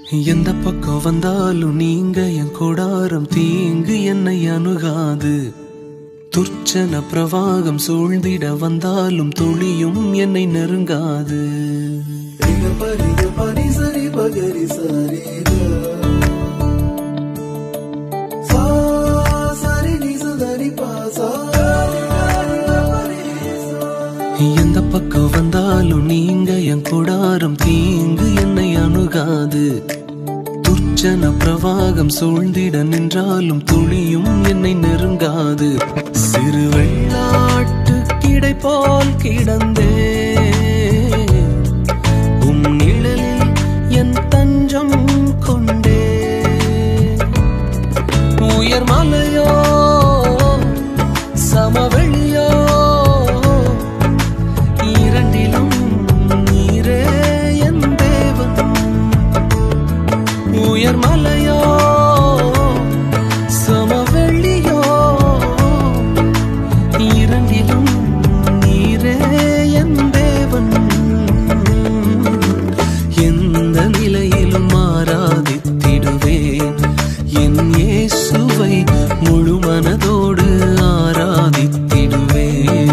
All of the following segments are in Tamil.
எந்த பக்கம் வந்தாலும் நீங்க என் கூடாரம் தீங்கு என்னை அணுகாது துர்ச்சன பிரவாகம் சூழ்ந்திட வந்தாலும் துளியும் என்னை நெருங்காது எந்த பக்கம் வந்தாலும் நீங்க என் கூடாரம் தீங்கு என்னை அணுகாது துர்ச்சன பிரவாகம் சூழ்ந்திட நின்றாலும் துளியும் என்னை நெருங்காது சிறு வெள்ளாட்டு கிடை போல் கிடந்தே உம் நிழலில் என் தஞ்சம் கொண்டே உயர் மலையோ சமவெளியோ இரண்டிலும் நீரே என் தேவன் உயர் மலையோ சமவெளியோ இரண்டிலும் நீரே என் தேவன் எந்த நிலையிலும் ஆராதித்திடுவேன் என் இயேசுவை முழு மனதோடு ஆராதித்திடுவேன்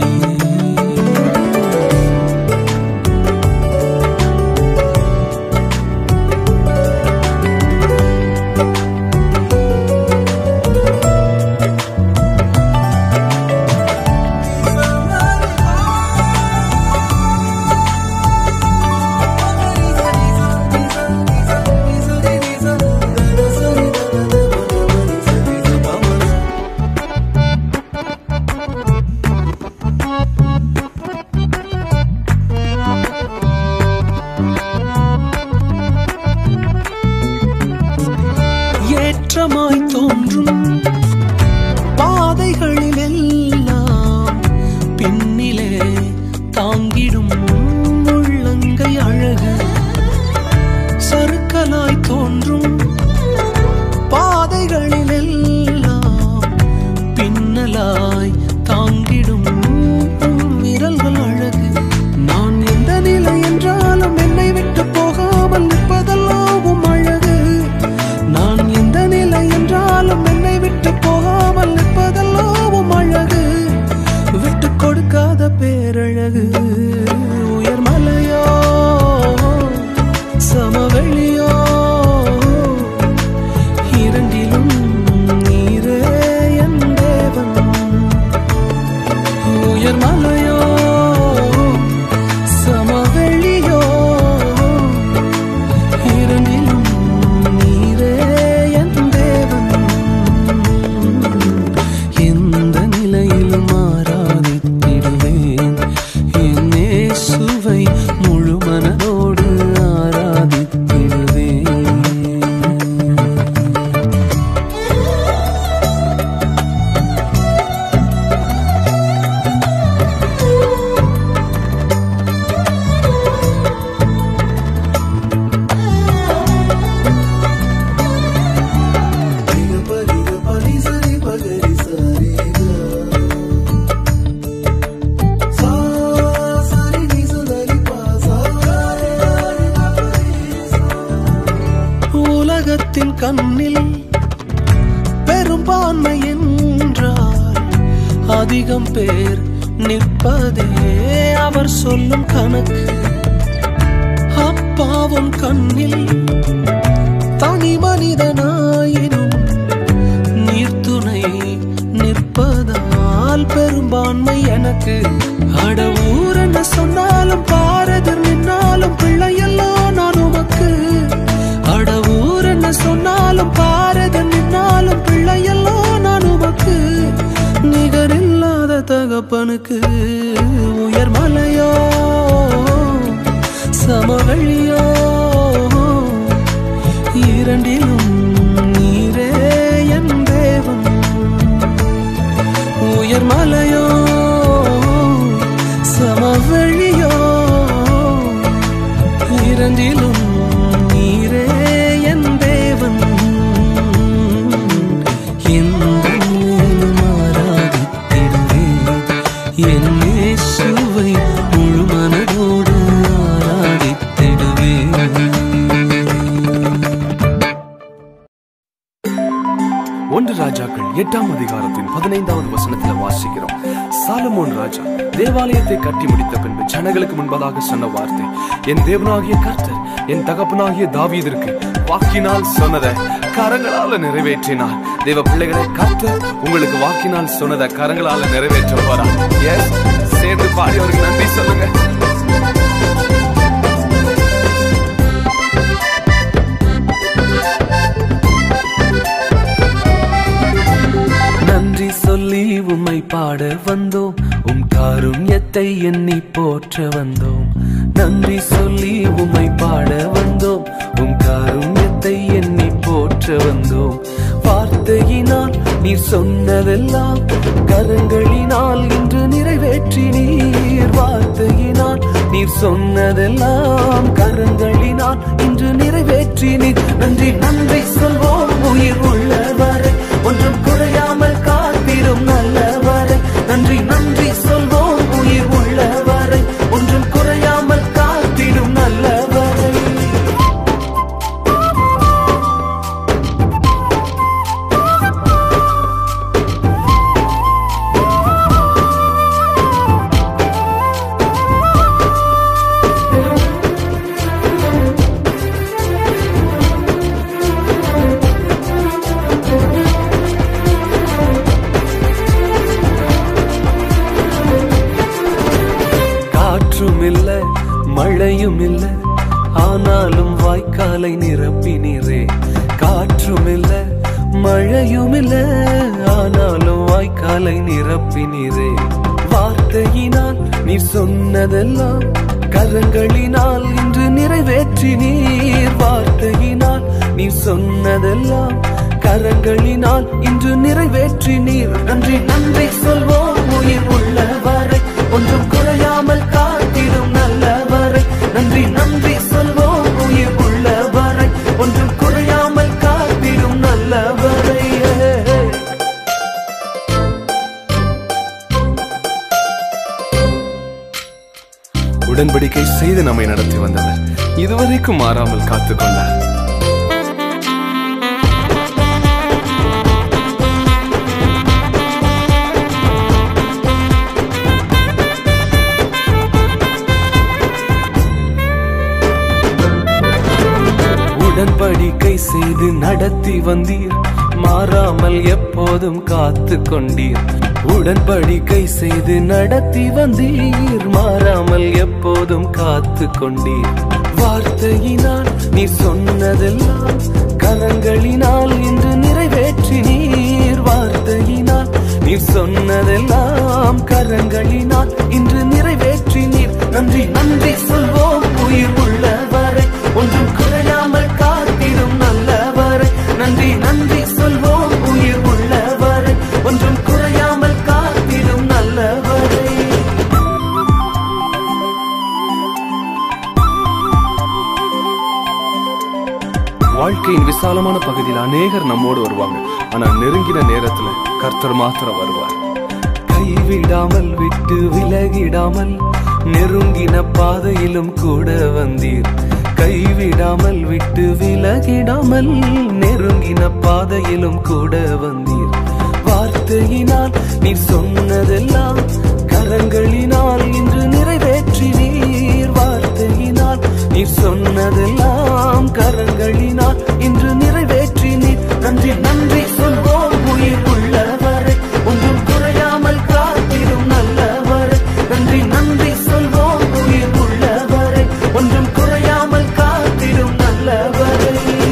ஏற்றமாய் தோன்றும் பாதைகளில் எல்லாம் பின்னிலே தாங்கிடும் உள்ளங்கை அழகு சறுக்கலாய் தோன்றும் பாதைகளில் எல்லாம் பின்னலாய் தாங்கிடும் உம் விரல்கள் அழகு நான் எந்த நிலை என்றாலும் என்னை விட்டு போகாமல் நிற்பதெல்லாம் உம் அழகு நான் எந்த நிலை என்றாலும் என்னை விட்டு போகாமல் நிற்பதெல்லாம் உம் அழகு விட்டு கொடுக்காத பேரழகு உயர் மலையோ சமவெளியோ இரண்டிலும் நீரே என் தேவன் உயர் மலையோ சமவெளியோ இரண்டிலும் நீரே என் தேவன் எந்த நிலையிலும் ஆராதித்திடுவேன் என் இயேசுவை முழு மனதோடு ஆராதித்திடுவேன் உலகத்தின் கண்ணில் பெரும்பான்மை என்றால் அதிகம் பேர் நிற்பதே அவர் சொல்லும் கணக்கு அப்பாவும் கண்ணில் தனி மனிதனாயினும் நீர்த்துணை நிற்பதால் பெரும்பான்மை எனக்கு அட ஊர் என்ன சொன்னாலும் பாரதிர் நின்னாலும் பிள்ளையெல்லாம் நான் உமக்கு அட ஊர் என்ன சொன்னாலும் பாரதிர் நின்னாலும் பிள்ளையெல்லாம் நான் உமக்கு நிகரில்லாத தகப்பனுக்கு உயர் மலையோ சமவெளியோ இரண்டிலும் நீரே என் தேவன் உயர் மலையோ சமவெளியோ இரண்டிலும் நீரே என் தேவன் எந்த நிலையிலும் ஆராதித்திடுவேன் என் இயேசுவை முழு மனதோடு ஆராதித்திடுவேன் அதிகாரத்தின் பதினைந்தாவது வசனத்துல வாசிக்கிறோம் சாலமோன் ராஜா தேவாலயத்தை கட்டி முடித்த பின்பு ஜனங்களுக்கு முன்பதாக சொன்ன வார்த்தை என் தேவனாகிய கர்த்தர் என் தகப்பனாகிய தாவீதிற்கு வாக்கினால் சொன்னதை கரங்களால நிறைவேற்றினார் தேவ பிள்ளைகளை கர்த்தர் உங்களுக்கு வாக்கினால் சொன்னதை கரங்களால நிறைவேற்ற போறார் எஸ் சேர்ந்து பாடி அவருக்கு நன்றி சொல்லுங்க நன்றி சொல்லி உம்மை பாட வந்தோம் உம் காருண்யத்தை எண்ணி போற்ற வந்தோம் நன்றி சொல்லி உம்மை பாட வந்தோம் உம் காருண்யத்தை எண்ணி போற்ற வந்தோம் வார்த்தையினால் நீர் சொன்னதெல்லாம் கரங்களினால் இன்று நிறைவேற்றி நீர் வார்த்தையினால் நீர் சொன்னதெல்லாம் கரங்களினால் இன்று நிறைவேற்றி நீர் நன்றி நன்றி சொல்வோம் உயிர் உள்ளவரை ஒன்றும் குறையாமல் காத்திடும் நல்லவரை நன்றி நன்றி சொல்வோம் உயிர் உள்ளவரை ஒன்றும் குறையாமல் காத்திடும் நல்லவரை காற்றும் இல்ல மழையும் இல்ல ஆனாலும் வாய்க்காலை நிரப்பினீரே காற்றும் இல்ல மழையும் இல்ல ஆனாலும் வாய்க்காலை நிரப்பினீரே வார்த்தையினால் நீ சொன்னதெல்லாம் கரங்களினால் இன்று நிறைவேற்றி நீர் வார்த்தையினால் நீ சொன்னதெல்லாம் கரங்களினால் இன்று நிறைவேற்றி நீர் நன்றி நன்றி சொல்வோம் உயிர் உள்ளவரை ஒன்றும் குறையாமல் காத்திடும் நல்லவரை நன்றி நன்றி சொல்வோம் உயிர் உள்ளவரை ஒன்றும் குறையாமல் காத்திடும் நல்லவரை உடன்படிக்கை செய்து நம்மை நடத்தி வந்தவர் இதுவரைக்கும் மாறாமல் காத்துக்கொண்டார் உடன்படிக்கை செய்து நடத்தி வந்தீர் மாறாமல் எப்போதும் காத்து கொண்டீர் உடன்படிக்கை செய்து நடத்தி வந்தீர் மாறாமல் எப்போதும் காத்து கொண்டீர் வார்த்தையினால் நீ சொன்னதெல்லாம் கரங்களினால் இன்று நிறைவேற்றி நீர் வார்த்தையினால் நீ சொன்னதெல்லாம் கரங்களினால் இன்று நிறைவேற்றி நீர் நன்றி நன்றி சொல்வோம் உயிர் உள்ளவரை ஒன்றும் குறையாமல் காத்திடும் நல்லவரை நன்றி நன்றி சொல்வோம் உயிர் உள்ளவரை ஒன்றும் குறையாமல் காத்திடும் நல்லவரை வாழ்க்கையின் விசாலமான பகுதியில் அநேகர் நம்மோடு வருவாங்க ஆனா நெருங்கின நேரத்துல கர்த்தர் மாத்திரம் வருவார் கைவிடாமல் விட்டு விலகிடாமல் நெருங்கின பாதையிலும் கூட வந்தீர் கைவிடாமல் விட்டு விலகிடாமல் நெருங்கின பாதையிலும் கூட வந்தீர் வார்த்தையினால் நீ சொன்னதெல்லாம் கரங்களினால் இன்று நிறைவேற்றி நீர் வார்த்தையினால் நீ சொன்னதெல்லாம் கரங்களினால் இன்று நிறைவேற்றி நீர் நன்றி நன்றி சொல்வோம் உயிர் உள்ளவரை ஒன்றும் குறையாமல் காத்திடும் நல்லவரை நன்றி நன்றி சொல்வோம் உயிர் உள்ளவரை ஒன்றும் குறையாமல் காத்திடும் நல்லவரை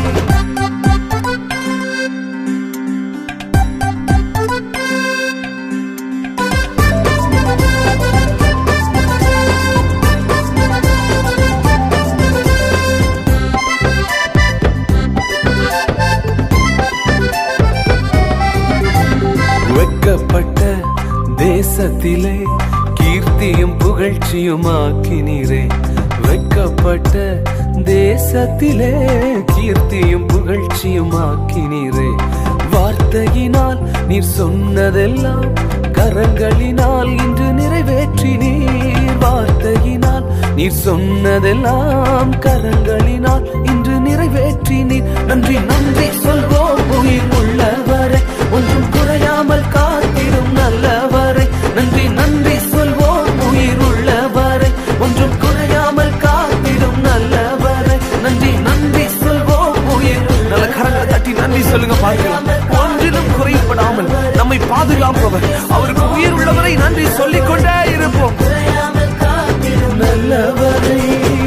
வெட்கப்பட்ட தேசத்திலே கீர்த்தியும் புகழ்ச்சியும் ஆக்கினீரே வெட்கப்பட்ட தேசத்திலே கீர்த்தியும் புகழ்ச்சியும் ஆக்கினீரே வார்த்தையினால் நீர் சொன்னதெல்லாம் கரங்களினால் இன்று நிறைவேற்றி நீர் வார்த்தையினால் நீர் சொன்னதெல்லாம் கரங்களினால் இன்று நிறைவேற்றி நீர் நன்றி நன்றி சொல்வோம் உயிர் உள்ளவரை ஒன்றும் குறையாமல் காத்திடும் நல்லவரை நன்றி நன்றி சொல்வோம் உயிர் உள்ளவரை ஒன்றும் குறையாமல் காத்திடும் நல்லவரை நன்றி நன்றி சொல்வோம் உயிர் நல்ல கரங்களை தட்டி நன்றி சொல்லுங்க பார்க்கலாம் ஒன்றிலும் குறைபடாமல் நம்மை பாதுகாப்பவர் அவருக்கு உயிர் உள்ளவரை நன்றி சொல்லிக் கொண்டே இருப்போம் குறையாமல் காத்திடும் நல்லவரை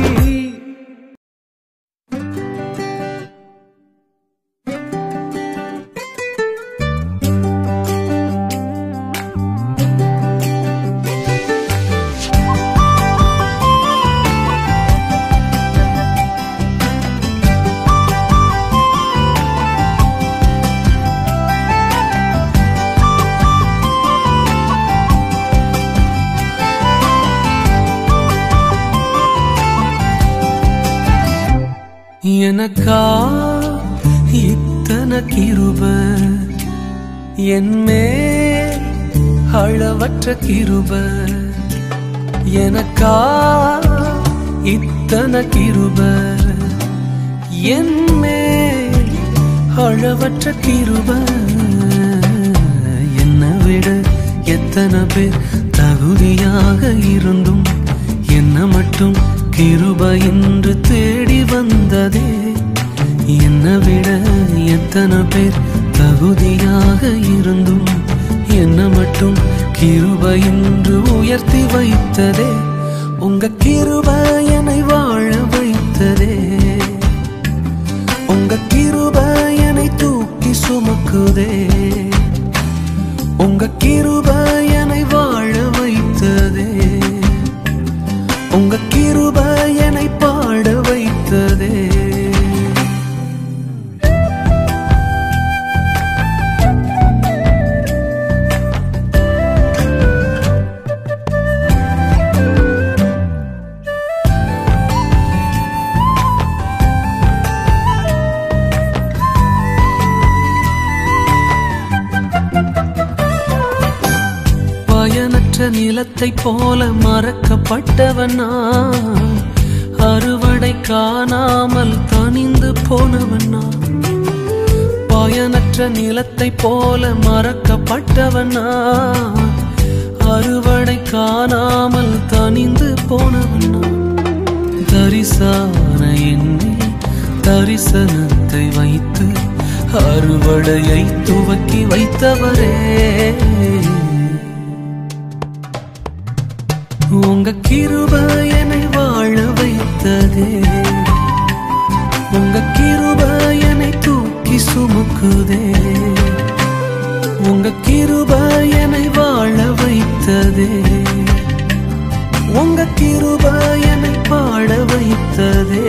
எனக்கா இத்தனை கிருப என்மே அளவற்ற கிருப எனக்கா இத்தனை கிருப என்மே அளவற்ற கிருப என்னை விட எத்தனை பேர் தகுதியாக இருந்தும் என்ன மட்டும் கிருப என்று தேடி வந்ததே என்னை விட எத்தனை பேர் தகுதியாக இருந்தும் என்ன மட்டும் கிருப என்று உயர்த்தி வைத்ததே உங்க கிருப என்னை வாழ வைத்ததே உங்க கிருப என்னை தூக்கி சுமக்குதே உங்க கிருப என்னை வாழ வைத்ததே உங்க கிருப என்னை பாட வைத்ததே பயனற்ற நிலத்தை போல மறக்கப்பட்டவன் நான் அறுவடை காணாமல் தனிந்து போனவன் நான் பயனற்ற நிலத்தை போல மறக்கப்பட்டவன் நான் அறுவடை காணாமல் தனிந்து போனவன் நான் தரிசான என்னில் தரிசனத்தை வைத்து அறுவடையை துவக்கி வைத்தவரே உங்க கிருப என்னை வாழ வைத்ததே உங்க கிருப என்னை தூக்கி சுமக்குதே உங்க கிருப என்னை வாழ வைத்ததே உங்க கிருப என்னை பாட வைத்ததே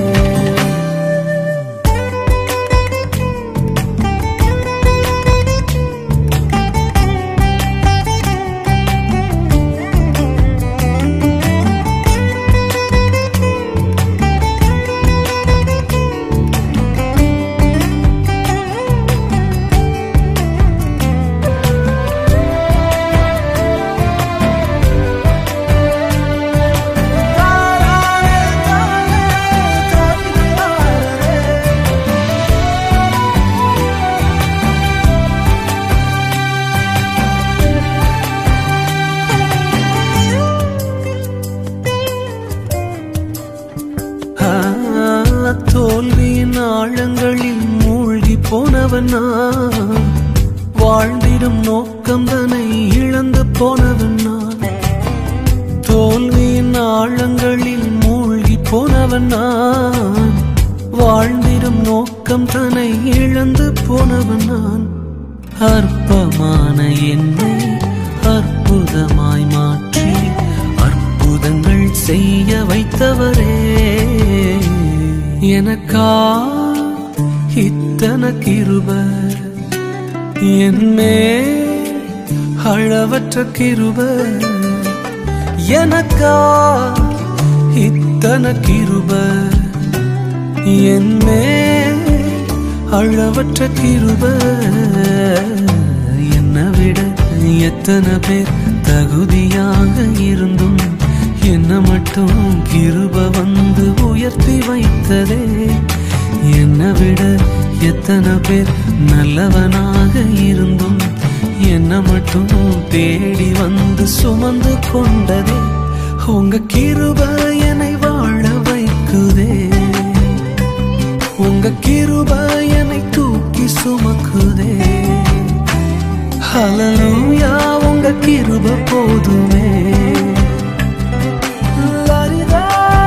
ஆ, தோல்வியின் ஆழங்களில் மூழ்கி போனவன் நான் வாழ்ந்திடும் நோக்கம் தன்னை இழந்து போனவன் நான் தோல்வியின் ஆழங்களில் மூழ்கி போனவன் நான் வாழ்ந்திடும் நோக்கம் தன்னை இழந்து போனவன் நான் அற்பமான என்னை அற்புதமாய் மாற்றி அற்புதங்கள் செய்ய வைத்தவரே எனக்கா இத்தனை கிருப என்மே அளவற்ற கிருப எனக்கா இத்தனை கிருப என்மே அளவற்ற கிருப என்னை விட எத்தனை பேர் தகுதியாக இருந்தும் என்ன மட்டும் கிருப வந்து உயர்த்தி வைத்ததே என்னை விட எத்தனை பேர் நல்லவனாக இருந்தும் என்ன மட்டும் தேடி வந்து சுமந்து கொண்டதே உங்க கிருப என்னை வாழ வைக்குதே உங்க கிருப என்னை தூக்கி சுமக்குதே ஹalleluya உங்க கிருப போதுமே லரிதா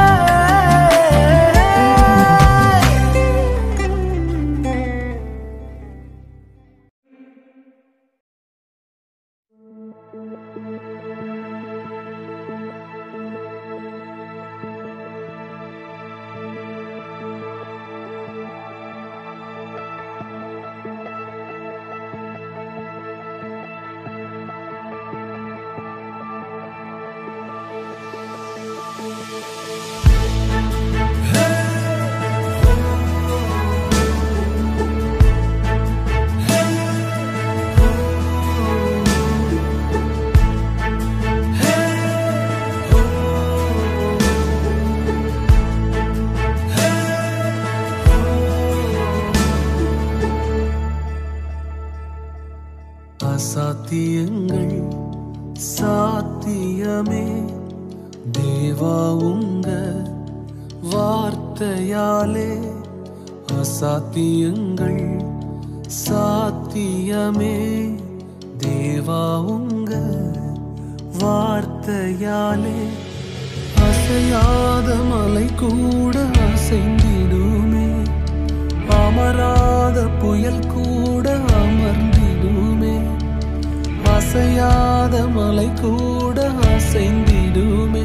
அசாத்தியங்கள் சாத்தியமே தேவா உங்க வார்த்தையாலே அசாத்தியங்கள் சாத்தியமே தேவா உங்க வார்த்தையாலே அசையாத மலை கூட அசைந்திடுமே அமராத புயல் கூட அமர்ந்திடுமே அசையாத மலை கூட அசைந்திடுமே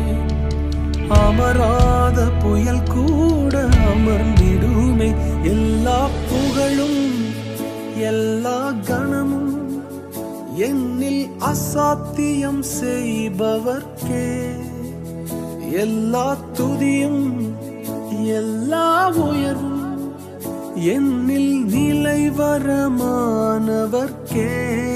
அமராத புயல் கூட அமர்ந்திடுமே எல்லா புகழும் எல்லா கணமும் என்னில் அசாத்தியம் செய்பவர்க்கே எல்லா துதியும் எல்லா உயர்வும் என்னில் நிலைவரமானவர்க்கே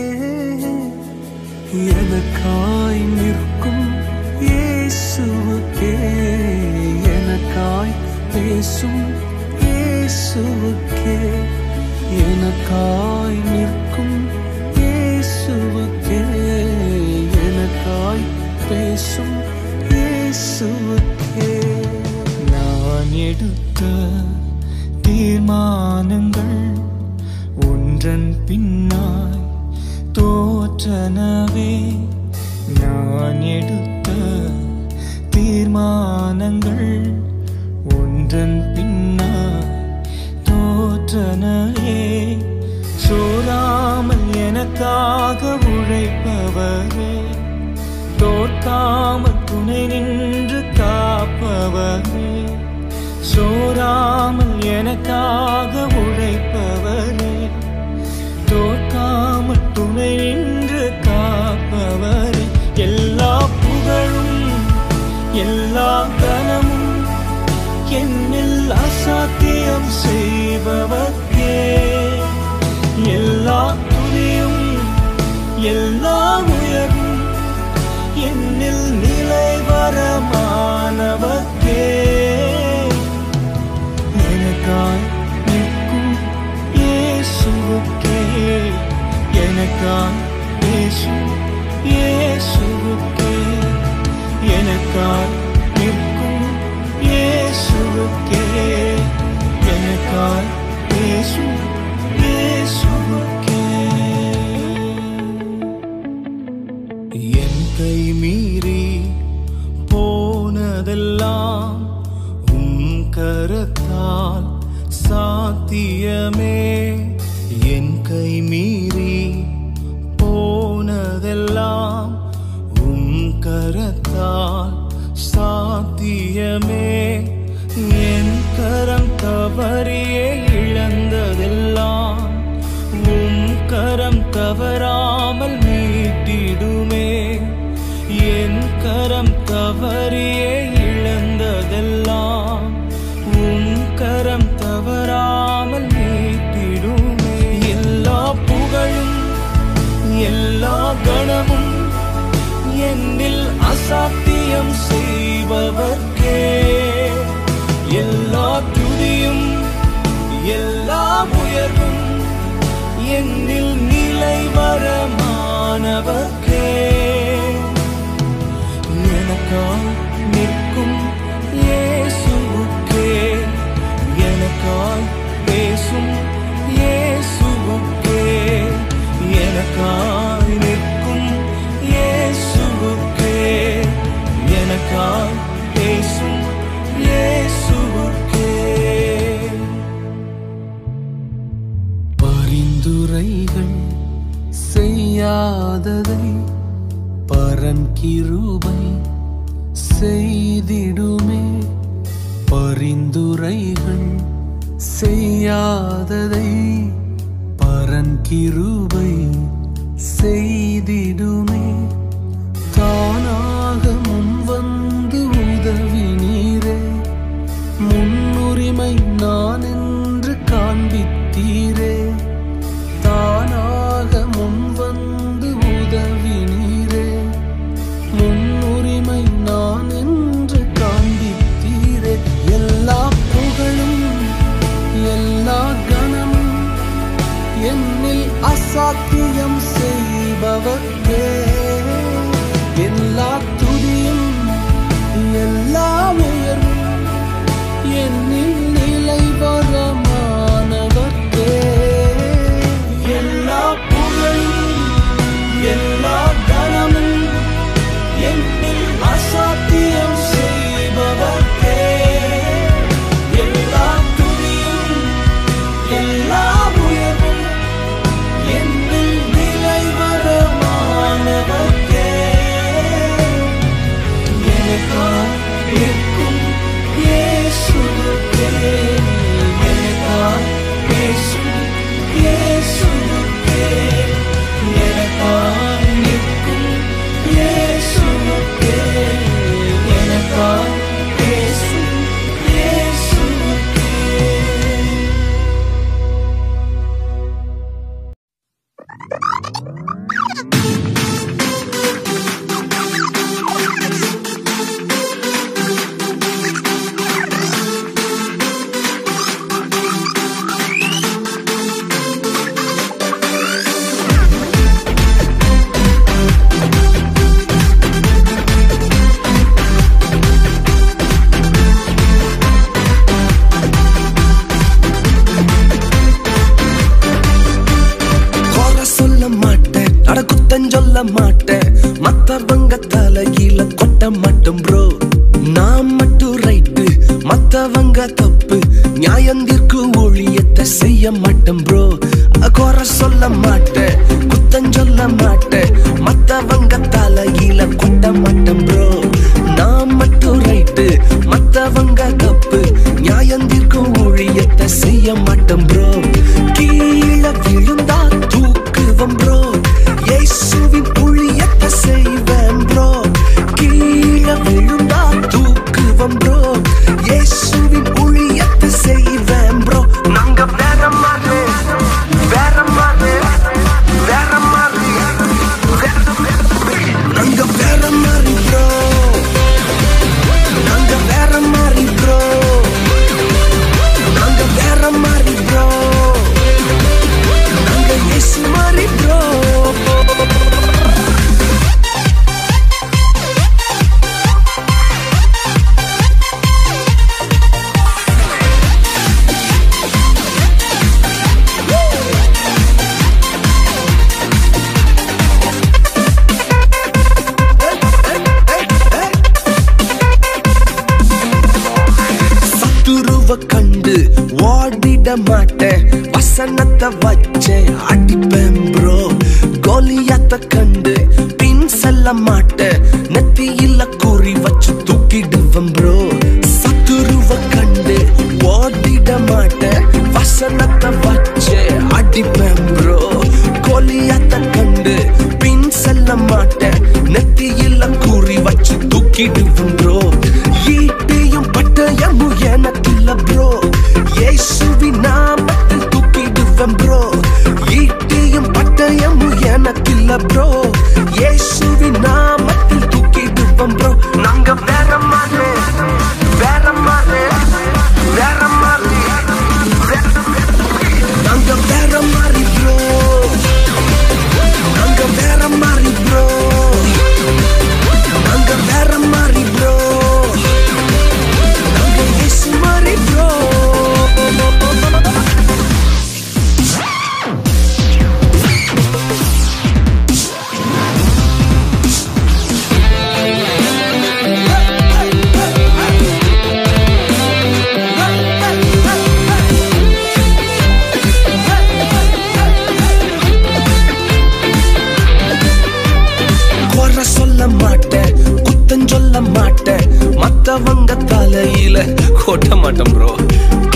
எனக்காய் நிற்கும் இயேசுவுக்கே எனக்காய் பேசும் இயேசுவுக்கே எனக்காய் நிற்கும் இயேசுவுக்கே எனக்காய் பேசும் இயேசுவுக்கே நான் எடுத்த தீர்மானங்கள் ஒன்றன் பின்னாய் தோற்றனவே நான் எடுத்த தீர்மானங்கள் ஒன்றன் பின்னாய் தோற்றனவே சோராமல் எனக்காக உழைப்பவரே தோற்காமல் துணை நின்று காப்பவரே சோராமல் எனக்காக உழைப்பவரே தோற்காமல் துணை நின்று காப்பவரே எல்லா புகழும் எல்லா கனமும் என்னில் அசாத்தியம் செய்பவர்க்கே எல்லா துணியும் எல்லா உயர்வும் என்னில் நிலைவரமானவர்க்கே எனக்காய் நிற்கும் இயேசுவுக்கே எனக்காய் பேசும் இயேசுவுக்கே எனக்காய் நிற்கும் இயேசுவுக்கே எனக்காய் பேசும் இயேசுவுக்கே என் கை மீறி போனதெல்லாம் உம் கரத்தால் சாத்தியமே என் கை மீறி போனதெல்லாம் உம் கரத்தால் சாத்தியமே என் கரம் தவறியே இழந்ததெல்லாம் உம் கரம் தவறாமல் மீட்டிடுமே என் கரம் தவறியே இழந்ததெல்லாம் உம் கரம் தவறாமல் மீட்டிடுமே எல்லா புகழும் எல்லா கணமும் என்னில் அசாத்தியம் செய்பவர்க்கே எல்லா துதியும் என்னில் நிலை வரமானவர்க்கே எனக்காய் நிற்கும் இயேசுவுக்கே எனக்காய் பேசும் இயேசுவுக்கே எனக்காய் நிற்கும் இயேசுவுக்கே எனக்காய் பேசும் இயேசுவுக்கே பரிந்துரைகள் செய்யாததை பரன் கிருபை செய்திடுமே பரிந்துரைகள் செய்யாததை பரன் கிருபை செய்திடுமே தானாக முன் வந்து உதவி நீரே முன்னுரிமை நான் என்று காண்பித்தீரே தானாக முன் வந்து உதவி நீரே முன்னுரிமை நான் என்று காண்பித்தீரே எல்லா புகழும் எல்லா கணமும் என்னில் அசாத்தியம் செய்பவர்க்கே எல்லா துதியும் எல்லா உயர்வும் என்னில் நிலை வரமானவர்க்கே எல்லா புகழும் எல்லா கணமும் என்னில் அசாத்தியம் செய்பவர்க்கே எல்லா துதியும் எல்லா உயர்வும் என்னில் நிலை வரமானவர்க்கே எனக்காய் நிற்கும் இயேசுவுக்கே எனக்காய் பேசும் இயேசுவுக்கே எனக்காய் நிற்கும் இயேசுவுக்கே எனக்காய் பேசும் இயேசுவுக்கே குறை சொல்ல மாட்டேன் அட குத்தம் சொல்ல மாட்டேன் மத்தவங்க தலையில கொட்ட மாட்டோம் ப்ரோ நான் மட்டும் ரைட்டு மத்தவங்க தப்பு நியாயந்திற்கு ஒளியத்தை செய்ய மாட்டேன் ப்ரோ குறை சொல்ல மாட்டேன் குத்தம் சொல்ல மாட்டேன் மத்தவங்க தலையில கொட்ட மாட்டேன் ப்ரோ நான் மட்டும் ரைட்டு மத்தவங்க தப்பு நியாயந்திற்கும் ஊழியத்தை செய்ய மாட்டேன் ப்ரோ கீழே விழுந்தா தூக்குவம் ப்ரோ இயேசுவின் ஊழியத்தை செய்வேன் ப்ரோ கீழே விழுந்தா தூக்குவம் ப்ரோ இயேசுவின் ஊழியத்தை செய்வேன் ப்ரோ நாங்க வேற மாதிரி வேற மாதிரி வேற மாதிரி நாங்க வேற மாதிரி ப்ரோ நாங்க வேற மாதிரி ப்ரோ நாங்க வேற மாதிரி ப்ரோ நாங்க இயேசு மாதிரி ப்ரோ சத்துருவ கண்டு ஓடிட மாட்டேன் வசனத்தை வச்சே அடிப்பேன் ப்ரோ கோலியாத்த கண்டு பின் செல்ல மாட்டேன் நெத்தியில குறி வச்சு தூக்கிடுவேன் ப்ரோ சத்துருவ கண்டு ஓடிட மாட்டேன் வசனத்தை வச்சே அடிப்பேன் ப்ரோ கோலியாத்த கண்டு பின் செல்ல மாட்டேன் நெத்தியில குறி வச்சு தூக்கிடுவேன் ப்ரோ ஈட்டியும் பட்டயமும் எனக்கில்ல ப்ரோ இயேசுவின் நாமத்தில் தூக்கிடுவேன் ப்ரோ ஈட்டியும் பட்டயமும் எனக்கில்ல ப்ரோ இயேசுவின் நாமத்தில் தூக்கிடுவேன் ப்ரோ நாங்க வேற மாதிரி வேற மாதிரி வேற மாதிரி நாங்க வேற மாதிரி ப்ரோ மாட்டேன் குத்தம் சொல்ல மாட்டேன் மத்தவங்க தலையில கொட்ட மாட்டேன் ப்ரோ